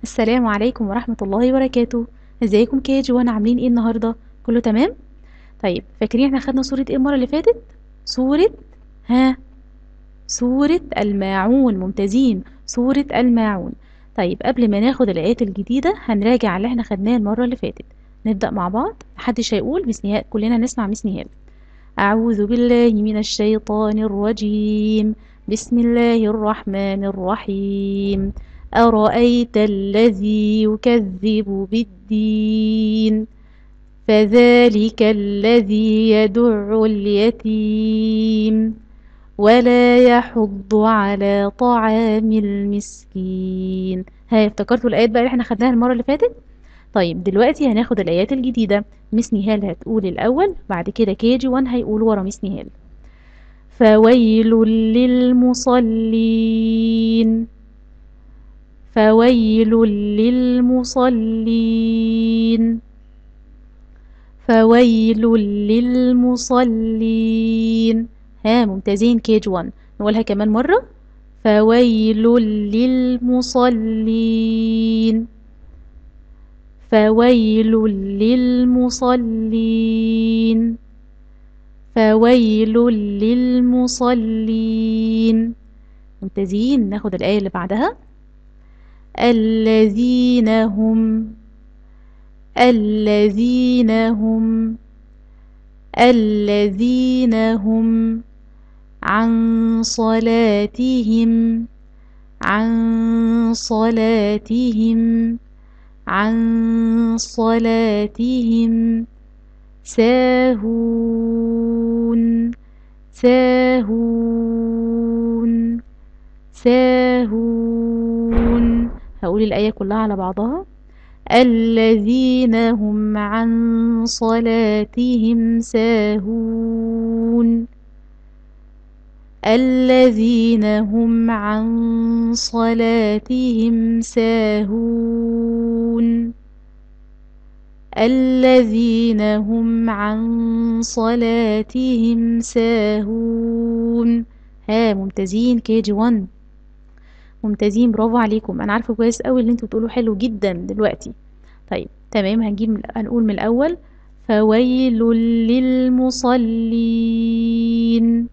السلام عليكم ورحمة الله وبركاته ازيكم كيجي وانا عاملين ايه النهاردة كله تمام طيب فاكرين احنا خدنا سورة ايه المرة اللي فاتت سورة ها سورة الماعون ممتازين سورة الماعون طيب قبل ما ناخد الآيات الجديدة هنراجع على اللي احنا خدناه المرة اللي فاتت نبدأ مع بعض محدش هيقول مس نهال كلنا نسمع مس نهال أعوذ بالله من الشيطان الرجيم بسم الله الرحمن الرحيم أرأيت الذي يكذب بالدين فذلك الذي يدع اليتيم ولا يحض على طعام المسكين ها افتكرتوا الآيات بقى اللي احنا خدناها المرة اللي فاتت طيب دلوقتي هناخد الآيات الجديدة مس نهال هتقول الأول بعد كده كيجي وان هيقول ورا مس نهال فويل للمصلين فويل للمصلين فويل للمصلين ها ممتازين كيج 1 نقولها كمان مرة فويل للمصلين فويل للمصلين فويل للمصلين ممتازين ناخد الآية اللي بعدها الذين هم الذين هم الذين هم عن صلاتهم عن صلاتهم عن صلاتهم ساهون ساهون ساهون هقول الآية كلها على بعضها الذين هم عن صلاتهم ساهون الذين هم عن صلاتهم ساهون الذين هم عن صلاتهم ساهون ها ممتازين كي جي 1 ممتازين برافو عليكم انا عارفه كويس قوي اللي انتوا بتقولوا حلو جدا دلوقتي طيب تمام هنجيب هنقول من الاول فويل للمصلين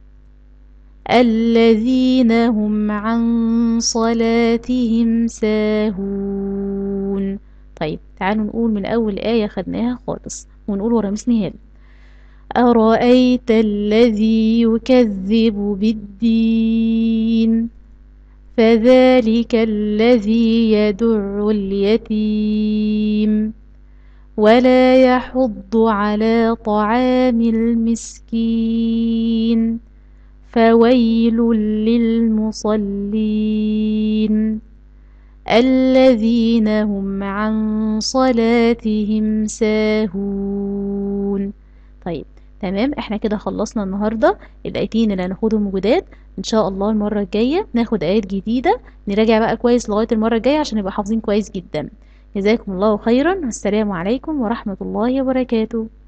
الذين هم عن صلاتهم ساهون طيب تعالوا نقول من اول آية خدناها خالص ونقول ورا مس نهال أرأيت الذي يكذب بالدين فذلك الذي يدع اليتيم ولا يحض على طعام المسكين فويل للمصلين الذين هم عن صلاتهم ساهون طيب تمام احنا كده خلصنا النهاردة الآيتين اللي هناخدهم جداد ان شاء الله المرة الجاية ناخد آيات جديدة نراجع بقى كويس لغاية المرة الجاية عشان نبقى حافظين كويس جدا جزاكم الله خيرا والسلام عليكم ورحمة الله وبركاته